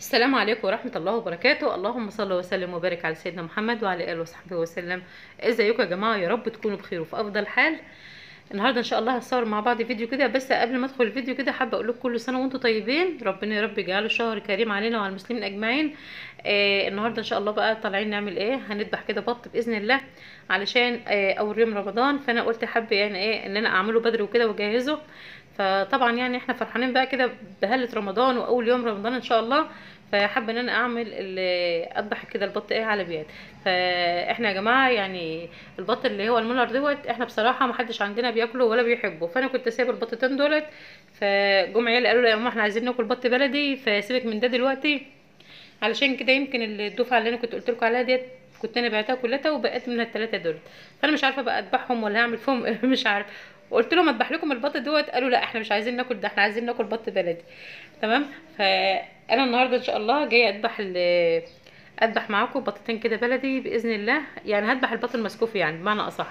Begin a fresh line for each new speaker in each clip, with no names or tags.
السلام عليكم ورحمة الله وبركاته اللهم صل وسلم وبارك على سيدنا محمد وعلى آله وصحبه وسلم ازيكم يا جماعة يا رب تكونوا بخير وفي أفضل حال النهارده ان شاء الله هصور مع بعض فيديو كده بس قبل ما ادخل الفيديو كده حابه اقول لكم كل سنه وانتم طيبين ربنا يا رب يجعله شهر كريم علينا وعلى المسلمين اجمعين آه النهارده ان شاء الله بقى طالعين نعمل ايه هنذبح كده بط باذن الله علشان آه اول يوم رمضان فانا قلت حابه يعني ايه ان انا اعمله بدري وكده واجهزه فطبعا يعني احنا فرحانين بقى كده بهله رمضان واول يوم رمضان ان شاء الله فحابه ان انا اعمل اذبح كده البط ايه على بيات فاحنا يا جماعه يعني البط اللي هو المولر دوت احنا بصراحه ما حدش عندنا بياكله ولا بيحبه فانا كنت سايب البطتين دولت فجم عيال قالوا لي يا ماما احنا عايزين ناكل بط بلدي فسيبك من ده دلوقتي علشان كده يمكن الدفعه اللي انا كنت قلت لكم عليها ديت كنت انا بعتها كلها وبقيت من الثلاثه دول فانا مش عارفه بقى اذبحهم ولا هعمل فيهم مش عارفه قلت لهم اذبح لكم البط دوت قالوا لا احنا مش عايزين ناكل ده احنا عايزين ناكل بط بلدي تمام فانا النهارده ان شاء الله جايه اذبح اذبح معاكم بطتين كده بلدي باذن الله يعني هذبح البط المسكوف يعني بمعنى اصح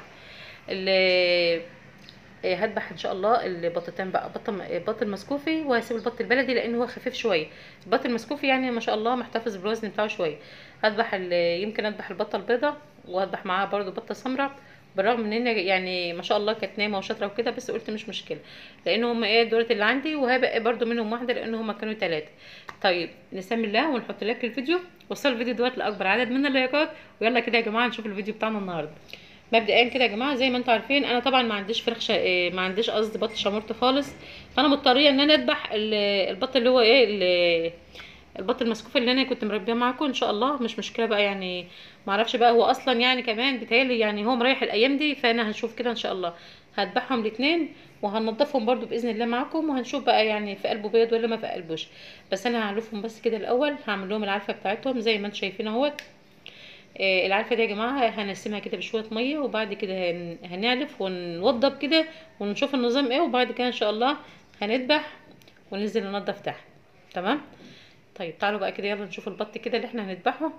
هذبح ان شاء الله البطتين بقى بط البط المسكوفي وهسيب البط البلدي لان هو خفيف شويه البط المسكوفي يعني ما شاء الله محتفظ بالوزن بتاعه شويه هذبح يمكن اذبح البطه البيضه وهذبح معاها برده بطه سمراء بالرغم ان هي يعني ما شاء الله كانت نايمه وشاطره وكده بس قلت مش مشكله لان هم ايه دولت اللي عندي وهيبقى برده منهم واحده لان هم كانوا ثلاثه طيب نسمي الله ونحط لك الفيديو وصل الفيديو دوت لاكبر عدد من اللايكات ويلا كده يا جماعه نشوف الفيديو بتاعنا النهارده مبدئيا كده يا جماعه زي ما انتم عارفين انا طبعا ما عنديش فراخ شا... ما عنديش قصدي بط شامورت خالص فانا مضطريه ان انا اذبح البط اللي هو ايه اللي البط المسكوف اللي انا كنت مربيه معاكم ان شاء الله مش مشكله بقى يعني ما اعرفش بقى هو اصلا يعني كمان بيتهيألي يعني هو مريح الايام دي فانا هنشوف كده ان شاء الله هذبحهم الاثنين وهنضفهم برده باذن الله معاكم وهنشوف بقى يعني في قلبه بيض ولا ما في قلبوش بس انا هعلفهم بس كده الاول هعمل لهم العلفه بتاعتهم زي ما انتم شايفين اهوت آه العلفه دي يا جماعه هنقسمها كده بشويه ميه وبعد كده هن... هنعلف ونوضب كده ونشوف النظام ايه وبعد كده ان شاء الله هنذبح وننزل ننضف تحت تمام طيب تعالوا بقى كده يلا نشوف البط كده اللي احنا هنذبحه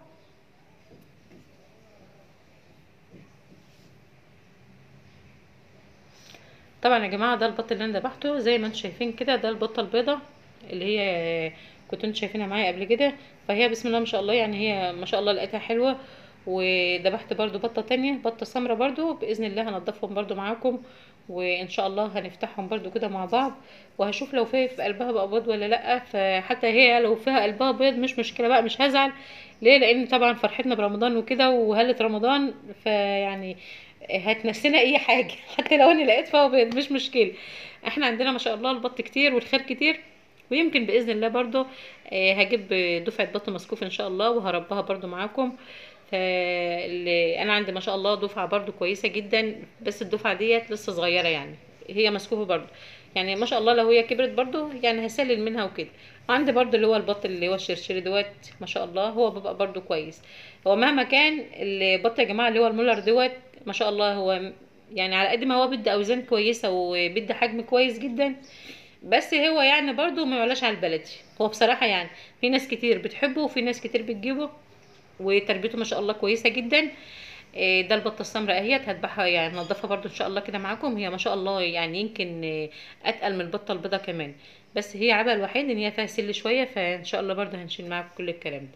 طبعا يا جماعه ده البط اللي انا ذبحته زي ما انتم شايفين كده ده البطه البيضه اللي هي كنتوا انتوا شايفينها معايا قبل كده فهي بسم الله ما شاء الله يعني هي ما شاء الله لقيتها حلوه وذبحت برضو بطه تانية بطه سمرة برضو باذن الله هنضفهم برضو معاكم وان شاء الله هنفتحهم برضو كده مع بعض وهشوف لو في في قلبها بقى بيض ولا لا فحتى هي لو فيها قلبها بيض مش مشكله بقى مش هزعل ليه لان طبعا فرحتنا برمضان وكده وهله رمضان فيعني هتنسينا اي حاجه حتى لو انا لقيت فيها بيض مش مشكله احنا عندنا ما شاء الله البط كتير والخير كتير ويمكن باذن الله برضو هجيب دفعه بط مسكوف ان شاء الله وهربها برضو معاكم انا عندي ما شاء الله دفعه برضو كويسه جدا بس الدفعه ديت لسه صغيره يعني هي مسكوفه برضو يعني ما شاء الله لو هي كبرت برضو يعني هسلل منها وكده وعندي برضو اللي هو البط اللي هو الشرشري دوت ما شاء الله هو بيبقى برضو كويس هو مهما كان البط يا جماعه اللي هو المولر دوت ما شاء الله هو يعني على قد ما هو بيدي اوزان كويسه وبيدي حجم كويس جدا بس هو يعني برضو ما يعلاش على البلدي هو بصراحه يعني في ناس كتير بتحبه وفي ناس كتير بتجيبه وتربيته ما شاء الله كويسه جدا ده البطه السمراء اهيت هذبحها يعني نضفها برضو ان شاء الله كده معاكم هي ما شاء الله يعني يمكن اتقل من البطه البيضه كمان بس هي عيبها الوحيد ان هي فيها سل شويه فان شاء الله برضو هنشيل معاكم كل الكلام ده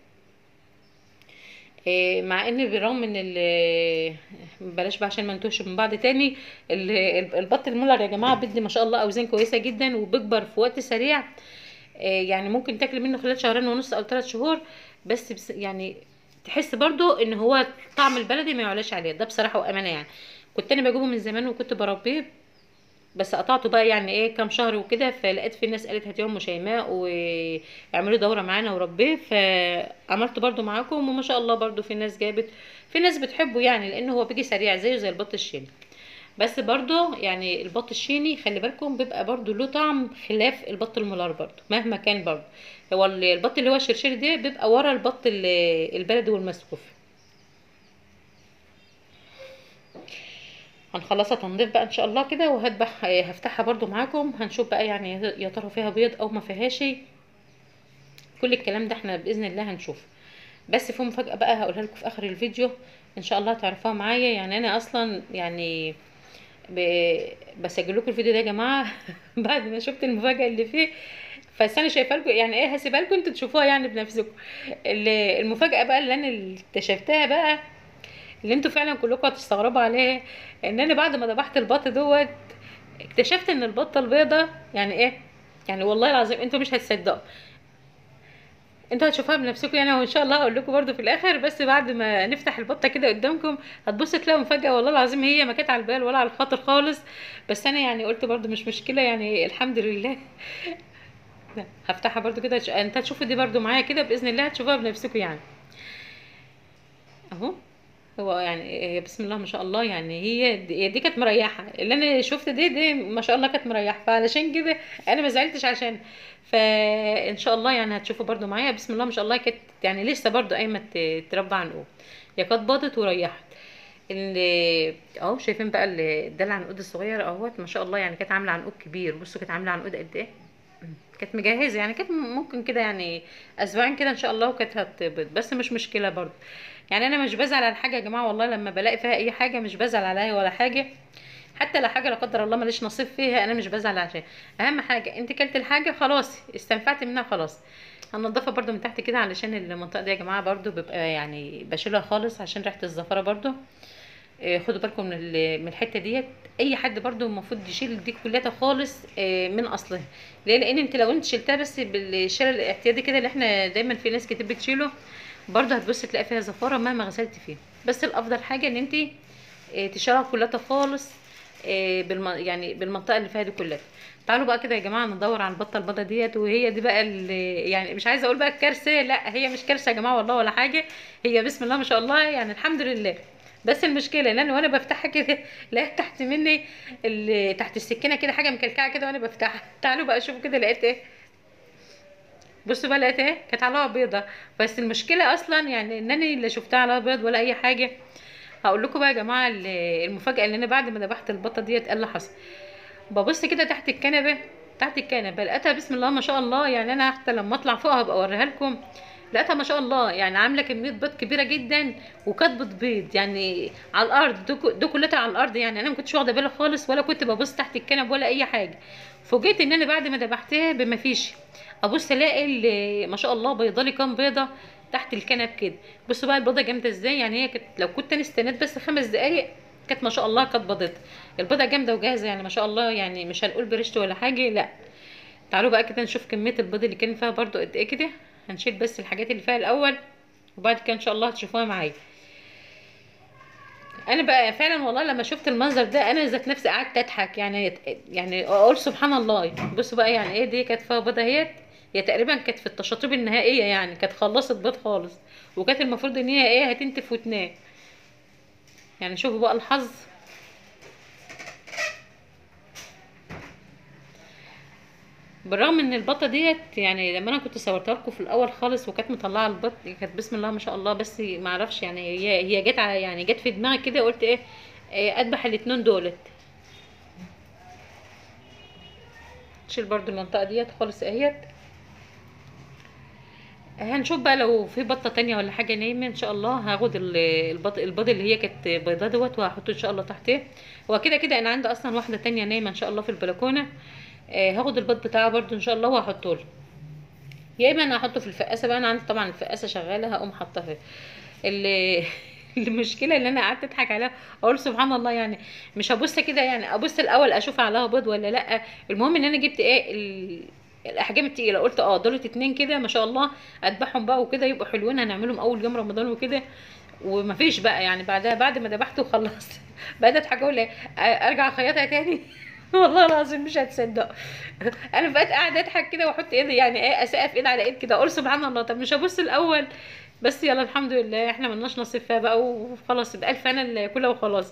مع ان بالرغم ان بلاش بقى عشان ما نتوهش من بعض تاني البط المولر يا جماعه بيدي ما شاء الله اوزان كويسه جدا وبيكبر في وقت سريع يعني ممكن تاكل منه خلال شهرين ونص او ثلاث شهور بس, بس يعني تحس برضو ان هو طعم البلدي ما يعلاش عليه ده بصراحه وامانه يعني كنت انا بجيبه من زمان وكنت بربيه بس قطعته بقى يعني ايه كام شهر وكده فلقيت في ناس قالت هاتي ام شيماء واعملوا دوره معانا وربيه فعملته برضو معاكم وما شاء الله برضو في ناس جابت في ناس بتحبه يعني لانه هو بيجي سريع زيه زي البط الشيني بس برضو يعني البط الشيني خلي بالكم بيبقى برضو له طعم خلاف البط المولار برضو مهما كان برضو هو البط اللي هو الشرشري ده بيبقى ورا البط البلدي والمسكوف هنخلصها تنظيف بقى ان شاء الله كده وهذبح هفتحها برضو معاكم هنشوف بقى يعني يا ترى فيها بيض او ما فيهاش كل الكلام ده احنا باذن الله هنشوف بس في مفاجاه بقى هقولها لكم في اخر الفيديو ان شاء الله هتعرفوها معايا يعني انا اصلا يعني ب... بسجل لكم الفيديو ده يا جماعه بعد ما شفت المفاجاه اللي فيه بس انا شايفه لكم يعني ايه هسيبها لكم انتوا تشوفوها يعني بنفسكم ال- المفاجاه بقى اللي انا اللي اكتشفتها بقى اللي انتوا فعلا كلكم هتستغربوا عليها ان انا بعد ما ذبحت البط دوت اكتشفت ان البطه البيضه يعني ايه يعني والله العظيم انتوا مش هتصدقوا انتوا هتشوفوها بنفسكم يعني وان شاء الله هقول لكم برده في الاخر بس بعد ما نفتح البطه كده قدامكم هتبصوا تلاقوا مفاجاه والله العظيم هي ما كانت على البال ولا على الخاطر خالص بس انا يعني قلت برده مش مشكله يعني الحمد لله لا، هفتحها برده كده تش- انت هتشوفوا دي برده معايا كده باذن الله هتشوفوها بنفسكم يعني اهو هو يعني هي بسم الله ما شاء الله يعني هي دي, هي دي كانت مريحه اللي انا شفت دي دي ما شاء الله كانت مريحه فعلشان كده انا ما زعلتش عشان فان شاء الله يعني هتشوفوا برده معايا بسم الله ما شاء الله كانت يعني لسه برده قايمه ت- تربى عنقود هي كانت باضت وريحت اللي اهو شايفين بقى اللي ده العنقود الصغير اهوت ما شاء الله يعني كانت عامله عنقود كبير بصوا كانت عامله عنقود قد ايه كانت مجهزه يعني كانت ممكن كده يعني اسبوعين كده ان شاء الله وكانت هتبيض بس مش مشكله برضه يعني انا مش بزعل على حاجه يا جماعه والله لما بلاقي فيها اي حاجه مش بزعل عليها ولا حاجه حتى لو حاجه لا قدر الله ماليش نصيب فيها انا مش بزعل عشان اهم حاجه انت كلت الحاجه خلاص استنفعت منها خلاص هنضفها برضو من تحت كده علشان المنطقه دي يا جماعه برضو بيبقى يعني بشيلها خالص عشان ريحه الزفره برضو آه، خدوا بالكم من ال- من الحته ديت اي حد برضو المفروض يشيل دي كلها خالص آه، من اصلها ليه لان انت لو انت شلتها بس بالشيل الاحتياطي كده اللي احنا دايما في ناس كتير بتشيله برضو هتبص تلاقي فيها زفاره مهما غسلت فيها بس الافضل حاجه ان انت آه، تشيلها كلها خالص آه، بالم... يعني بالمنطقه اللي فيها دي كلها تعالوا بقى كده يا جماعه ندور على البطه البيضه ديت وهي دي بقى اللي يعني مش عايزه اقول بقى الكارثه لا هي مش كارثه يا جماعه والله ولا حاجه هي بسم الله ما شاء الله يعني الحمد لله بس المشكله ان انا وانا بفتحها كده لقيت تحت مني اللي تحت السكينه كده حاجه مكلكعه كده وانا بفتحها تعالوا بقى شوفوا كده لقيت ايه بصوا بقى لقيت ايه كانت عليها بيضه بس المشكله اصلا يعني ان انا اللي شفتها عليها بيض ولا اي حاجه هقول لكم بقى يا جماعه ال- المفاجاه اللي انا بعد ما ذبحت البطه ديت ايه اللي حصل ببص كده تحت الكنبه تحت الكنبه لقيتها بسم الله ما شاء الله يعني انا حتى لما اطلع فوق هبقى اوريها لكم لقيتها ما شاء الله يعني عامله كميه بيض كبيره جدا وكانت بتبيض يعني على الارض دو دو كلها على الارض يعني انا ما كنتش واخده بالي خالص ولا كنت ببص تحت الكنب ولا اي حاجه فوجئت ان انا بعد ما ذبحتها بما فيش ابص الاقي ال- ما شاء الله بيضالي كام بيضه تحت الكنب كده بصوا بقى البيضه جامده ازاي يعني هي كانت لو كنت انا استنيت بس خمس دقايق كانت ما شاء الله كانت بيضتها البيضه جامده وجاهزه يعني ما شاء الله يعني مش هنقول برشت ولا حاجه لا تعالوا بقى كده نشوف كميه البيض اللي كان فيها برضو قد ايه كده هنشيل بس الحاجات اللي فيها الاول وبعد كده ان شاء الله هتشوفوها معايا انا بقى فعلا والله لما شفت المنظر ده انا ذات نفسي قعدت اضحك يعني يعني اقول سبحان الله بصوا بقى يعني ايه دي كانت فيها بيضه اهيت هي تقريبا كانت في التشاطيب النهائيه يعني كانت خلصت بيض خالص وكانت المفروض ان هي ايه هتنتف وتنام يعني شوفوا بقى الحظ بالرغم ان البطه ديت يعني لما انا كنت صورتها لكم في الاول خالص وكانت مطلعه البط كانت بسم الله ما شاء الله بس ما اعرفش يعني هي هي جت على يعني جت في دماغي كده قلت ايه إيه، اذبح الاتنين دولت شيل برضو المنطقه ديت خالص اهيت هنشوف بقى لو في بطه تانية ولا حاجه نايمه ان شاء الله هاخد ال- البط البيض اللي هي كانت بيضه دوت وهحطه ان شاء الله تحتيه وكده كده انا عندي اصلا واحده تانية نايمه ان شاء الله في البلكونه آه، هاخد البيض بتاعها برضو ان شاء الله وهحطه له يا اما انا هحطه في الفقاسه بقى انا عندي طبعا الفقاسه شغاله هقوم حاطاه فيها اللي المشكله اللي انا قعدت اضحك عليها اقول سبحان الله يعني مش هبص كده يعني ابص الاول اشوف عليها بيض ولا لا المهم ان انا جبت ايه ال... الاحجام التقيله قلت اه دولت اتنين كده ما شاء الله اذبحهم بقى وكده يبقوا حلوين هنعملهم اول يوم رمضان وكده ومفيش بقى يعني بعدها بعد ما ذبحته وخلصت بدات اضحك اقول إيه، ارجع اخيطها تاني والله العظيم مش هتصدق انا بقيت قاعده اضحك كده واحط ايدي يعني ايه اسقف ايد على ايد كده اقول سبحان الله طب مش هبص الاول بس يلا الحمد لله احنا ملناش نصيب فيها بقى وخلاص يبقى الف انا اللي كلها وخلاص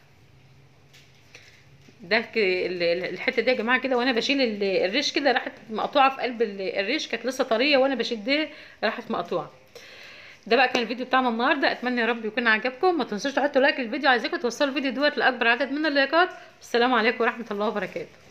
ده ك- ال- ال- الحته دي يا جماعه كده وانا بشيل ال- الريش كده راحت مقطوعه في قلب ال- الريش كانت لسه طريه وانا بشدها راحت مقطوعه ده بقى كان الفيديو بتاعنا النهارده اتمنى يا رب يكون عجبكم ما تنسوش تحطوا لايك للفيديو عايزاكم توصلوا الفيديو دوت لاكبر عدد من اللايكات السلام عليكم ورحمه الله وبركاته